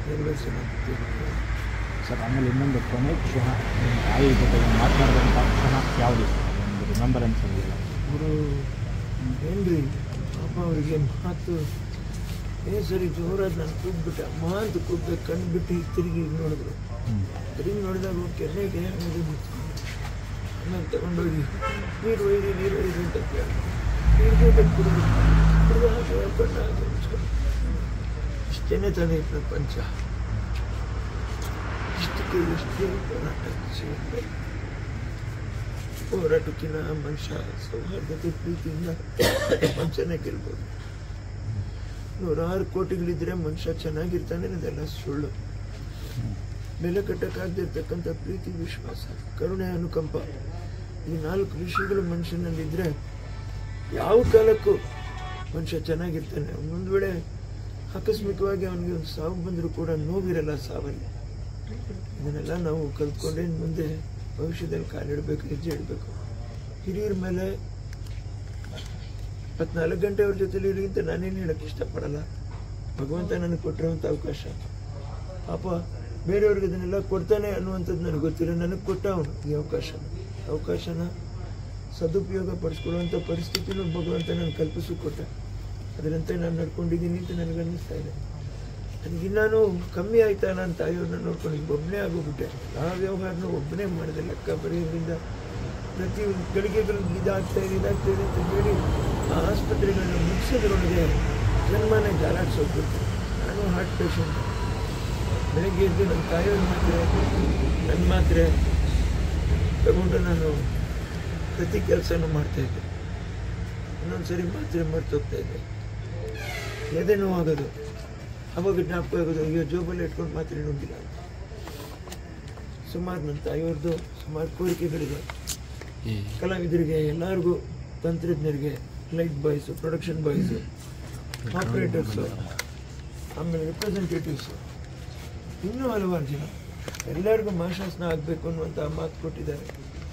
ನೆರವೇರಿಸೋಣ ಅಂತ ತಿಳ್ಕೊಂಡು. ಸರ್ ಆಮೇಲೆ ಇನ್ನೊಂದು ಕೊನೆ ಕ್ಷಣ ನಿಮ್ಮ ತಾಯಿ ಜೊತೆಗೆ ಮಾತನಾಡಿದಂಥ ಕ್ಷಣ ಯಾವುದು ಒಂದು ರಿಮೆಂಬರೆನ್ಸ್ ಅಂದಿಲ್ಲ ಅವರು ಏನ್ರಿ ಪಾಪ ಅವರಿಗೆ ಮಾತು ಏ ಸರಿ ಜೋರಾಗಿ ನಾನು ಕೂಗ್ಬಿಟ್ಟೆ ಅಮ್ಮ ಅಂತ ಕೂಗ್ದೆ ಕಣ್ಣು ಬಿಟ್ಟು ಈಗ ತಿರುಗಿ ನೋಡಿದ್ರು ಹ್ಞೂ ತಿರುಗಿ ನೋಡಿದಾಗ ಅವ್ರು ಕೆರೆಗೆ ಅನ್ನೋದು ನಿಂತ್ಕೊಂಡು ಆಮೇಲೆ ತಗೊಂಡೋಗಿ ನೀರು ಒಯ್ಯಿರಿ ನೀರು ಒಯ್ಯಿರಿ ಅಂತ ಕೇಳಿ ನೀರು ಬೇಕು ಕುಡಿದು ಕುಡಿದು ಹಾಗೆ ಕಣ್ಣ ಹಾಗೆ ಮುಚ್ಕೊಂಡು ಇಷ್ಟೇನೆ ತಾನೇ ಈ ಪ್ರಪಂಚ ಇಷ್ಟಕ್ಕೆ ಎಷ್ಟೇ ಹೋರಾಟ ಸಿಗುತ್ತೆ ಹೋರಾಟಕ್ಕಿಂತ ಮನುಷ್ಯ ಸೌಹಾರ್ದತೆ ಪ್ರೀತಿಯಿಂದ ಪ್ರಪಂಚನೇ ಗೆಲ್ಬೋದು ನೂರಾರು ಕೋಟಿಗಳಿದ್ರೆ ಮನುಷ್ಯ ಚೆನ್ನಾಗಿರ್ತಾನೆ ಅದೆಲ್ಲ ಸುಳ್ಳು ಬೆಲೆ ಕಟ್ಟಕ್ಕಾಗದಿರ್ತಕ್ಕಂಥ ಪ್ರೀತಿ ವಿಶ್ವಾಸ ಕರುಣೆ ಅನುಕಂಪ ಈ ನಾಲ್ಕು ವಿಷಯಗಳು ಮನುಷ್ಯನಲ್ಲಿದ್ದರೆ ಯಾವ ಕಾಲಕ್ಕೂ ಮನುಷ್ಯ ಚೆನ್ನಾಗಿರ್ತಾನೆ ಒಂದು ವೇಳೆ ಆಕಸ್ಮಿಕವಾಗಿ ಅವನಿಗೆ ಒಂದು ಸಾವು ಬಂದರೂ ಕೂಡ ನೋವಿರಲ್ಲ ಸಾವಲ್ಲಿ ಇದನ್ನೆಲ್ಲ ನಾವು ಕಲ್ತ್ಕೊಂಡೇ ಇನ್ನು ಮುಂದೆ ಭವಿಷ್ಯದಲ್ಲಿ ಕಾಲಿಡಬೇಕು ಹೆಜ್ಜೆ ಇಡಬೇಕು ಹಿರಿಯರ ಮೇಲೆ ಇಪ್ಪತ್ನಾಲ್ಕು ಗಂಟೆ ಅವ್ರ ಜೊತೆಲಿ ಇರಿ ಅಂತ ನಾನೇನು ಹೇಳಕ್ಕೆ ಇಷ್ಟಪಡಲ್ಲ ಭಗವಂತ ನನಗೆ ಕೊಟ್ಟಿರೋಂಥ ಅವಕಾಶ ಪಾಪ ಬೇರೆಯವ್ರಿಗೆ ಇದನ್ನೆಲ್ಲ ಕೊಡ್ತಾನೆ ಅನ್ನುವಂಥದ್ದು ನನಗೆ ಗೊತ್ತಿಲ್ಲ ನನಗೆ ಕೊಟ್ಟ ಅವನು ಈ ಅವಕಾಶ ಅವಕಾಶನ ಸದುಪಯೋಗ ಪಡಿಸ್ಕೊಳ್ಳುವಂಥ ಪರಿಸ್ಥಿತಿನೂ ಭಗವಂತ ನಾನು ಕಲ್ಪಿಸಿ ಕೊಟ್ಟ ಅದರಂತೆ ನಾನು ನಡ್ಕೊಂಡಿದ್ದೀನಿ ಅಂತ ನನಗೆ ಅನ್ನಿಸ್ತಾ ಇದೆ ನನಗೆ ನಾನು ಕಮ್ಮಿ ಆಯ್ತಾ ನಾನು ತಾಯಿಯವ್ರನ್ನ ನೋಡ್ಕೊಂಡು ಈಗ ಒಬ್ಬನೇ ಆಗೋಗ್ಬಿಟ್ಟೆ ಆ ವ್ಯವಹಾರನ ಒಬ್ಬನೇ ಮಾಡಿದೆ ಲೆಕ್ಕ ಬರೆಯೋದ್ರಿಂದ ಪ್ರತಿ ಗಳಿಗೆಗಳು ಇದಾಗ್ತಾ ಇದೆ ಇದಾಗ್ತಾ ಇದೆ ಅಂತ ಹೇಳಿ ಆ ಆಸ್ಪತ್ರೆಗಳನ್ನ ಮುಗಿಸೋದ್ರೊಳಗೆ ಜನ್ಮನೇ ಜಾಲಾಡ್ಸೋಗ್ಬಿಟ್ಟು ನಾನು ಹಾರ್ಟ್ ಪೇಷಂಟ್ ಬೆಳಗ್ಗೆ ಎದ್ದು ನನ್ನ ತಾಯಿಯವ್ರ ಮಾತ್ರೆ ನನ್ನ ಮಾತ್ರೆ ತಗೊಂಡು ನಾನು ಪ್ರತಿ ಕೆಲಸನೂ ಮಾಡ್ತಾಯಿದ್ದೆ ಇನ್ನೊಂದ್ಸರಿ ಮಾತ್ರೆ ಮರ್ತೋಗ್ತಾ ಇದ್ದೆ ಎದೆ ನೋವಾಗೋದು ಅವಾಗ ಜ್ಞಾಪಕ ಆಗೋದು ಅಯ್ಯೋ ಜೋಬಲ್ಲಿ ಇಟ್ಕೊಂಡು ಮಾತ್ರೆ ನುಂಗಿಲ್ಲ ಅಂತ ಸುಮಾರು ನನ್ನ ತಾಯಿಯವ್ರದ್ದು ಸುಮಾರು ಕೋರಿಕೆಗಳಿದೆ ಕಲಾವಿದರಿಗೆ ಎಲ್ಲರಿಗೂ ತಂತ್ರಜ್ಞರಿಗೆ light boys production boys operators ಆಮೇಲೆ ರಿಪ್ರೆಸೆಂಟೇಟಿವ್ಸು ಇನ್ನೂ ಹಲವಾರು ಜನ ಎಲ್ಲರಿಗೂ ಮಾಶಾಸನ ಆಗಬೇಕು ಅನ್ನುವಂಥ ಮಾತು ಕೊಟ್ಟಿದ್ದಾರೆ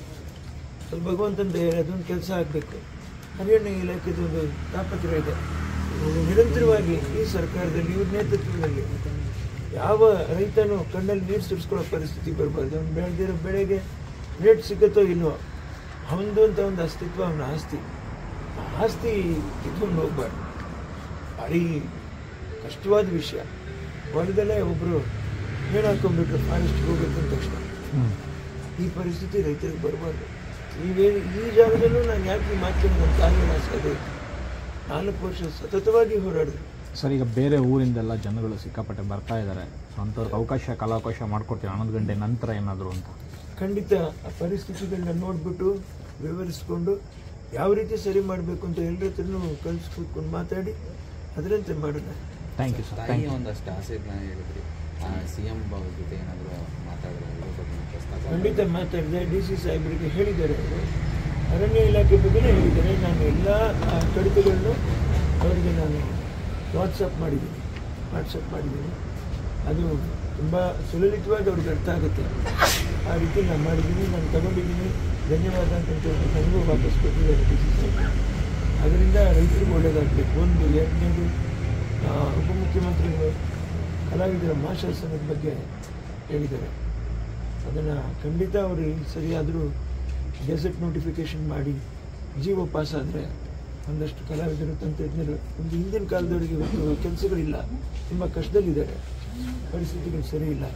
ಅದು ಭಗವಂತನ ದಯೆ ಅದೊಂದು ಕೆಲಸ ಆಗಬೇಕು ಅರಣ್ಯ ಇಲಾಖೆದು ಒಂದು ತಾಪತ್ರೆ ಇದೆ ನಿರಂತರವಾಗಿ ಈ ಸರ್ಕಾರದಲ್ಲಿ ಇವ್ರ ನೇತೃತ್ವದಲ್ಲಿ ಯಾವ ರೈತನು ಕಣ್ಣಲ್ಲಿ ನೀರು ಸುರಿಸ್ಕೊಳ್ಳೋ ಪರಿಸ್ಥಿತಿ ಬರಬಾರ್ದು ಅವ್ನು ಬೆಳೆದಿರೋ ಬೆಳೆಗೆ ರೇಟ್ ಸಿಗುತ್ತೋ ಇಲ್ವೋ ಅವನದು ಅಂತ ಒಂದು ಅಸ್ತಿತ್ವ ಅವನ ಆಸ್ತಿ ಆ ಆಸ್ತಿ ಇಟ್ಕೊಂಡು ಹೋಗ್ಬಾರ್ದು ಭಾರಿ ಕಷ್ಟವಾದ ವಿಷಯ ಹೊಲದಲ್ಲೇ ಒಬ್ಬರು ನೇಣು ಹಾಕೊಂಡ್ಬಿಟ್ರು ಫಾರೆಸ್ಟ್ಗೆ ಹೋಗ್ಬೇಕು ಅಂದ ತಕ್ಷಣ ಹ್ಞೂ ಈ ಪರಿಸ್ಥಿತಿ ರೈತರಿಗೆ ಬರಬಾರ್ದು ಈ ವೇ ಈ ಜಾಗದಲ್ಲೂ ನಾನು ಯಾಕೆ ಈ ಮಾತಿನ ನನ್ನ ತಾಯಿಯ ಆಸೆ ನಾಲ್ಕು ವರ್ಷ ಸತತವಾಗಿ ಹೋರಾಡಿದ್ರು ಸರ್ ಈಗ ಬೇರೆ ಊರಿಂದೆಲ್ಲ ಜನಗಳು ಸಿಕ್ಕಾಪಟ್ಟೆ ಬರ್ತಾ ಇದ್ದಾರೆ ಸೊ ಅಂಥವ್ರಿಗೆ ಅವಕಾಶ ಕಾಲಾವಕಾಶ ಮಾಡ್ಕೊಡ್ತೀವಿ ಹನ್ನೊಂದು ಗಂಟೆ ನಂತರ ಏನಾದರೂ ಅಂತ ಖಂಡಿತ ಆ ಪರಿಸ್ಥಿತಿಗಳನ್ನ ನೋಡಿಬಿಟ್ಟು ವಿವರಿಸ್ಕೊಂಡು ಯಾವ ರೀತಿ ಸರಿ ಮಾಡಬೇಕು ಅಂತ ಎಲ್ಲರ ಹತ್ರನೂ ಕಲ್ಸಿ ಕೂತ್ಕೊಂಡು ಮಾತಾಡಿ ಅದರಂತೆ ಮಾಡೋಣ ಥ್ಯಾಂಕ್ ಯು ಸರ್ ತಾಯಿ ಥ್ಯಾಂಕ್ ಯು ಒಂದಷ್ಟು ಆಸೆಗಳನ್ನ ಹೇಳಿದ್ರಿ ಸಿ ಎಂ ಜೊತೆ ಏನಾದರೂ ಮಾತಾಡಿದ್ರೆ ಇದ್ರ ಬಗ್ಗೆ ಪ್ರಸ್ತಾಪ ಖಂಡಿತ ಮಾತಾಡಿದೆ ಡಿ ಸಿ ಸಾಹೇಬರಿಗೆ ಹೇಳಿದ್ದಾರೆ ಅವರು ಅರಣ್ಯ ಇಲಾಖೆ ಬಗ್ಗೆನೇ ಹೇಳಿದ್ದಾರೆ ನಾನು ಎಲ್ಲ ಆ ಕಡಿತಗಳನ್ನು ಅವರಿಗೆ ನಾನು ವಾಟ್ಸಪ್ ಮಾಡಿದ್ದೀನಿ ವಾಟ್ಸಪ್ ಮಾಡಿದ್ದೀನಿ ಅದು ತುಂಬ ಸುಲಲಿತವಾಗಿ ಅವ್ರಿಗೆ ಅರ್ಥ ಆಗುತ್ತೆ ಆ ರೀತಿ ನಾನು ಮಾಡಿದ್ದೀನಿ ನಾನು ತಗೊಂಡಿದ್ದೀನಿ ಧನ್ಯವಾದ ಅಂತ ಹೇಳಿ ನನಗೂ ವಾಪಸ್ ಕೊಟ್ಟಿದ್ದಾರೆ ಡಿ ಸಿ ಸಾಹೇಬ್ ಅದರಿಂದ ರೈತರಿಗೆ ಒಳ್ಳೆಯದಾಗಬೇಕು ಒಂದು ಎರಡನೇದು ಆ, ಉಪಮುಖ್ಯಮಂತ್ರಿಗಳು ಕಲಾವಿದರ ಮಾಶಾಸನದ ಬಗ್ಗೆ ಹೇಳಿದ್ದಾರೆ ಅದನ್ನು ಖಂಡಿತ ಅವರು ಈ ಸರಿಯಾದರೂ ಗೆಜೆಟ್ ನೋಟಿಫಿಕೇಶನ್ ಮಾಡಿ ಜೀವ ಪಾಸ್ ಆದರೆ ಒಂದಷ್ಟು ಕಲಾವಿದರು ತಂತ್ರಜ್ಞರು ಒಂದು ಹಿಂದಿನ ಕಾಲದವರಿಗೆ ಇವತ್ತು ಕೆಲಸಗಳಿಲ್ಲ ತುಂಬ ಕಷ್ಟದಲ್ಲಿದ್ದಾರೆ ಪರಿಸ್ಥಿತಿಗಳು ಸರಿ ಇಲ್ಲ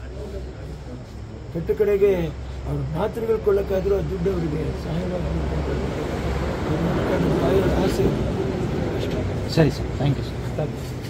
ಕೆಟ್ಟ ಕಡೆಗೆ ಅವ್ರ ಮಾತ್ರೆಗಳು ಕೊಳ್ಳೋಕ್ಕಾದರೂ ಆ ದುಡ್ಡು ಅವರಿಗೆ ಸಹಾಯವಾಗಬೇಕು ಅಂತ ನನ್ನ ತಾಯಿಯ ಆಸೆ ಅಷ್ಟೇ ಸರಿ sir thank you sir thank you